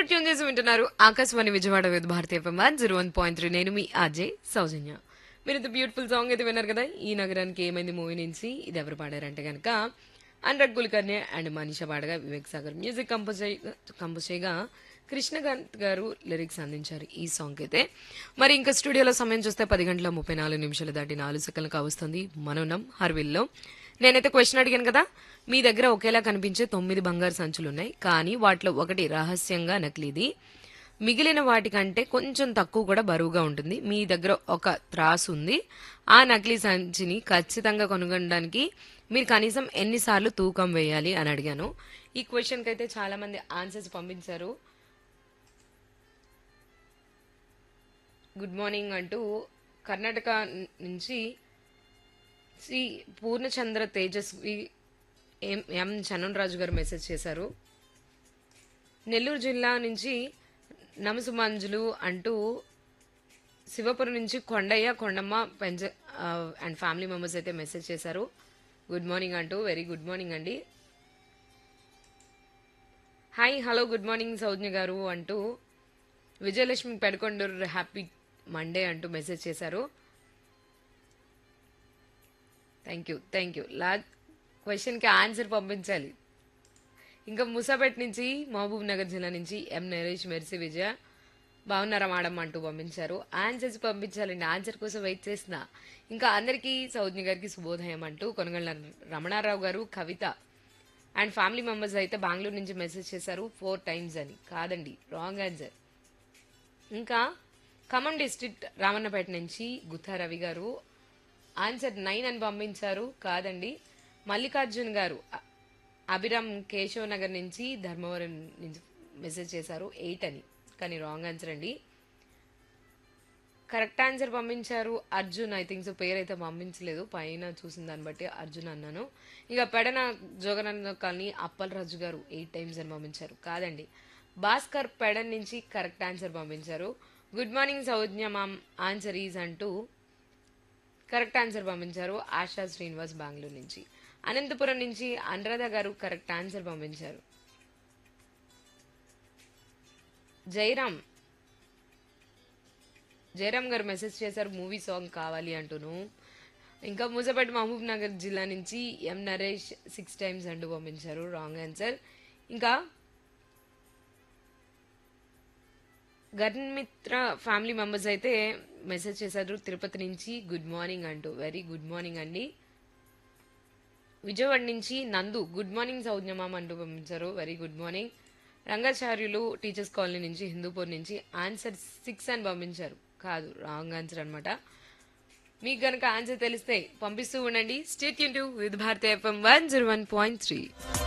tune చేసి వింటున్నారు Akashvani Vijayawada with Bharati FM one zero one point three నేను మీ అజయ్ సౌజన్య మీరు ఇంత బ్యూటిఫుల్ సాంగ్ అయితే విన్నారు కదా ఈ నగరానికి ఏమైంది మూవీ నుంచి ఇది ఎవరు పాడారంటే కనుక అనురాగ్ కుల్కర్ణి అండ్ మనీషా పాడగా Vivek Sagar music compose compose చేయగా కృష్ణకాంత్ గారు లిరిక్స్ అందించారు ఈ సాంగ్ అయితే మరి ఇంకా స్టూడియోలో సమయం చూస్తే పది గంటల ముప్పై నాలుగు నిమిషాలు దాటి నాలుగు సెకండ్లు కావస్తుంది మనోనం హర్విల్లో నేనైతే క్వశ్చన్ అడిగాను కదా మీ దగ్గర ఒకేలా కనిపించే తొమ్మిది బంగారు సంచులు ఉన్నాయి కానీ వాటిలో ఒకటి రహస్యంగా నకిలీది మిగిలిన వాటికంటే కొంచెం తక్కువ కూడా బరువుగా ఉంటుంది మీ దగ్గర ఒక త్రాసు ఉంది ఆ నకిలీ సంచిని ఖచ్చితంగా కొనుగొనడానికి మీరు కనీసం ఎన్నిసార్లు తూకం వేయాలి అని అడిగాను ఈ క్వశ్చన్కి అయితే చాలా మంది ఆన్సర్స్ పంపించారు గుడ్ మార్నింగ్ అంటూ కర్ణాటక నుంచి శ్రీ పూర్ణచంద్ర తేజస్వి ఎం ఎం చరణరాజు గారు మెసేజ్ చేశారు నెల్లూరు జిల్లా నుంచి నమసు మంజులు అంటూ శివపురం నుంచి కొండయ్య కొండమ్మ పెంచ అండ్ ఫ్యామిలీ మెంబర్స్ అయితే మెసేజ్ చేశారు గుడ్ మార్నింగ్ అంటూ వెరీ గుడ్ మార్నింగ్ అండి hi hello good morning Sougna garu అంటూ విజయలక్ష్మి పెడకొండూరు హ్యాపీ మండే అంటూ మెసేజ్ చేశారు థ్యాంక్ యూ థ్యాంక్ యూ లా క్వశ్చన్కి ఆన్సర్ పంపించాలి ఇంకా ముసాపేట్ నుంచి మహబూబ్ నగర్ జిల్లా నుంచి ఎం నరేష్ మెర్సి విజయ బాగున్నారా మేడం అంటూ పంపించారు ఆన్సర్స్ పంపించాలండి ఆన్సర్ కోసం వెయిట్ చేసిన ఇంకా అందరికీ సౌజ్ఞ గారికి శుభోదయం అంటూ కొనగళ్ళ రమణారావు గారు కవిత అండ్ ఫ్యామిలీ మెంబర్స్ అయితే బెంగళూరు నుంచి మెసేజ్ చేశారు ఫోర్ టైమ్స్ అని కాదండి రాంగ్ ఆన్సర్ ఇంకా ఖమ్మం డిస్ట్రిక్ట్ రామన్నపేట నుంచి గుత్తా రవి గారు ఆన్సర్ నైన్ అని పంపించారు కాదండి మల్లికార్జున్ గారు అ- అభిరామ్ కేశవ్ నగర్ నుంచి ధర్మవరం నుంచి మెసేజ్ చేశారు ఎయిట్ అని కానీ రాంగ్ ఆన్సర్ అండి కరెక్ట్ ఆన్సర్ పంపించారు అర్జున్ ఐ థింక్ సో పేరు అయితే పంపించలేదు పైన చూసిన దాన్ని బట్టి అర్జున్ అన్నాను ఇక Pedana Jogananda colony Appal Raju garu eight times అని పంపించారు కాదండి భాస్కర్ పెడన్ నుంచి కరెక్ట్ ఆన్సర్ పంపించారు good morning Sougna ma'am answer is అంటూ కరెక్ట్ ఆన్సర్ పంపించారు ఆశా శ్రీనివాస్ బెంగళూరు నుంచి అనంతపురం నుంచి అనురాధ గారు కరెక్ట్ ఆన్సర్ పంపించారు జయరామ్ జయరామ్ గారు మెసేజ్ చేశారు మూవీ సాంగ్ కావాలి అంటూను ఇంకా మూసపేట మహబూబ్ నగర్ జిల్లా నుంచి ఎం నరేష్ సిక్స్ టైమ్స్ అంటూ పంపించారు రాంగ్ ఆన్సర్ ఇంకా గర్మిత్ర ఫ్యామిలీ మెంబర్స్ అయితే మెసేజ్ చేశారు తిరుపతి నుంచి గుడ్ మార్నింగ్ అంటూ వెరీ గుడ్ మార్నింగ్ అండి విజయవాడ నుంచి నందు గుడ్ మార్నింగ్ సౌజ్ఞమామ అంటూ పంపించారు very good morning Rangacharyulu teachers colony నుంచి హిందూపూర్ నుంచి ఆన్సర్ సిక్స్ అని పంపించారు కాదు రాంగ్ ఆన్సర్ అనమాట మీకు కనుక ఆన్సర్ తెలిస్తే పంపిస్తూ ఉండండి స్టేట్ యూన్ to with Bharati FM one zero one point three